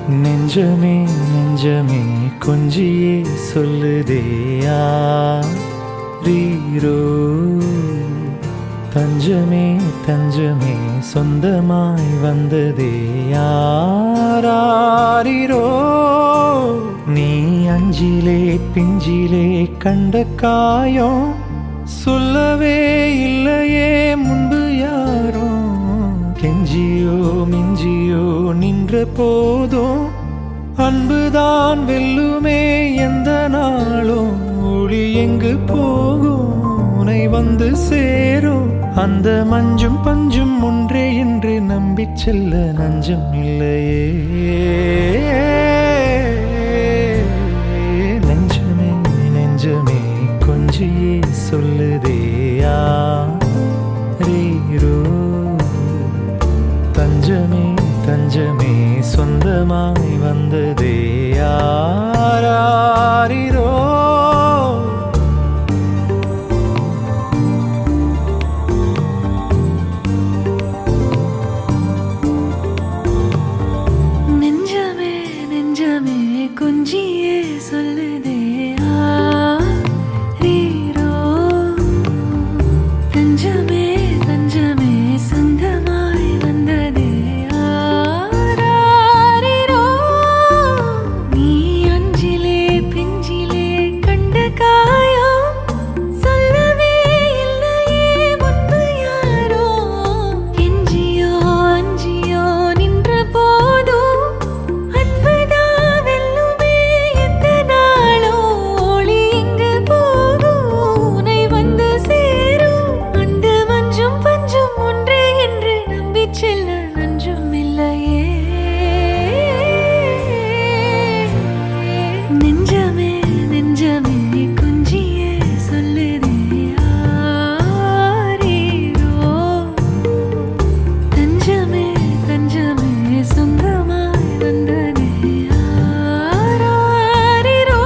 நெஞ்சமே நெஞ்சமே கொஞ்சியே சொல்லுதே ரீரோ தஞ்சமே தஞ்சமே சொந்தமாய் வந்ததே யாரோ நீ அஞ்சிலே பிஞ்சிலே கண்ட காயம் சொல்லவே இல்லையே முன்பு யாரோ கெஞ்சியோ மிஞ்சியோ நின்ற போதும் அன்புதான் வெல்லுமே எந்த நாளும் ஒளி எங்கு போகும் உனை வந்து சேரும் அந்த மஞ்சும் பஞ்சும் ஒன்றே என்று நம்பிச் செல்ல நஞ்சம் இல்லையே நெஞ்சமே நெஞ்சமே கொஞ்சியே சொல்லுதேயா ரீரோ தஞ்சமே தஞ்சமே சொந்தமாய் வந்ததே யாரோ நெஞ்சமே நெஞ்சமே கொஞ்சியே சொல்லுதே ஆ, ரீரோ. தஞ்சமே தஞ்சமே சொந்தமாய் வந்ததே ஆராரிரோ. நீ அஞ்சிலே பிஞ்சிலே கண்ட காயம் சொல்லவே இல்லையே முன்பு யாரோ கெஞ்சியோ அஞ்சியோ நின்ற போதும் அன்புதா வெல்லுமே எந்த நாளோ ஒளி எங்கு போகும் உனை வந்து சேரும் அந்த மஞ்சும் பஞ்சும் ஒன்றே என்று நம்பிச் செல்ல நஞ்சும் இல்லையே நெஞ்சமே நெஞ்சமே குஞ்சியே சொல்லுதே ஆரீரோ தஞ்சமே தஞ்சமே சொந்தமாய் வந்ததே ஆராரிரோ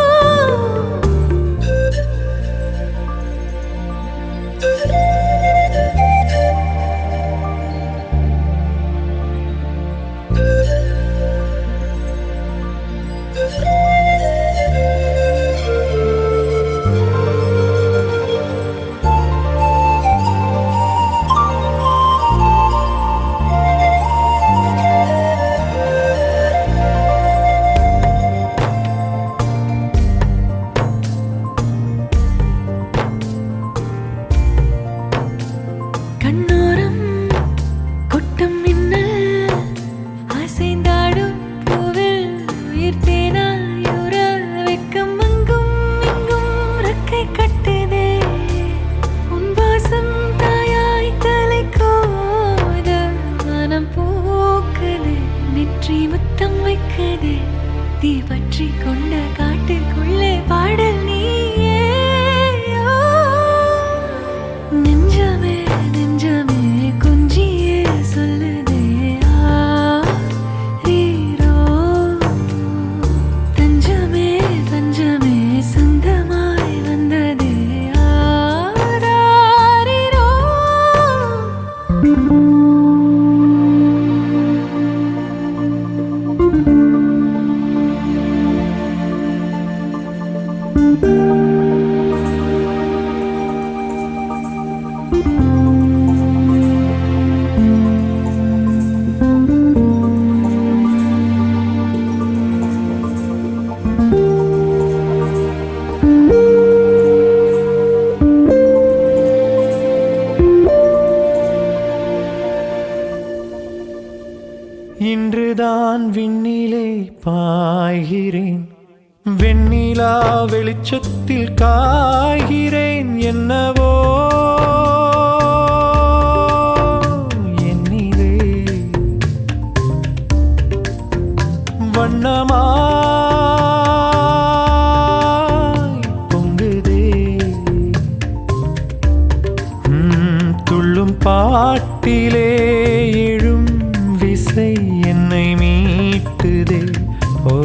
கண்ணோரம் கொட்டும் மின்னல் அசைந்தாடும் பூவில் உயிர் தேனாயுற வெக்கம் அங்கும் இங்கும் ரெக்கை கட்டுதே உன் வாசம் தாயாய் தலை கோத மனம் பூக்குதே நெற்றி முத்தம் வைக்குதே தீ பற்றி கொண்ட காட்டுக்குள்ளே பாடல் நீயே ஓ. நெஞ்சமே நெஞ்சமே கொஞ்சியே சொல்லுதே ஆரீரோ தஞ்சமே தஞ்சமே சொந்தமாய் வந்ததே ஆராரிரோ இன்றுதான் விண்ணிலே பாய்கிறேன் வெண்ணிலா வெளிச்சத்தில் காய்கிறேன் என்னவோ என்னிலே வண்ணமாய் பொங்குதே ம், துள்ளும் பாட்டிலே எழும் விசை என்னை மீட்டுதே ஓ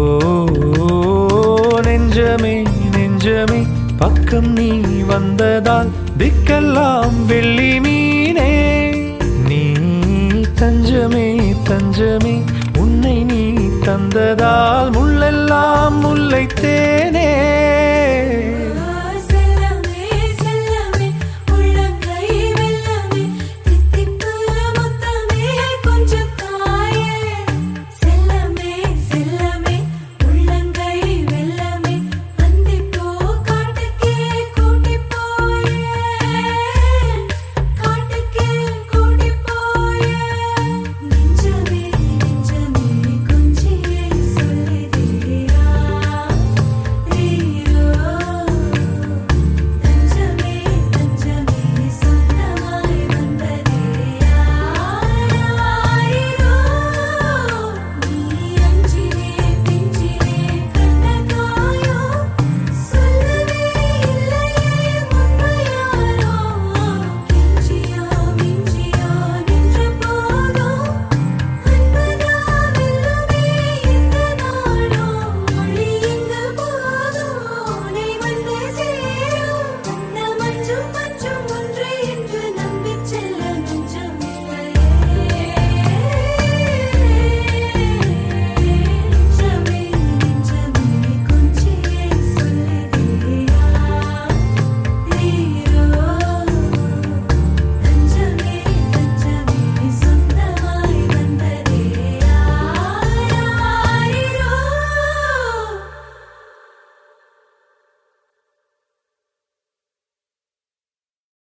நெஞ்சமே நெஞ்சமே பக்கம் நீ வந்ததால் திக்கெல்லாம் வெள்ளி மீனே நீ தஞ்சமே தஞ்சமே உன்னை நீ தந்ததால் முள்ளெல்லாம் முல்லை தேனே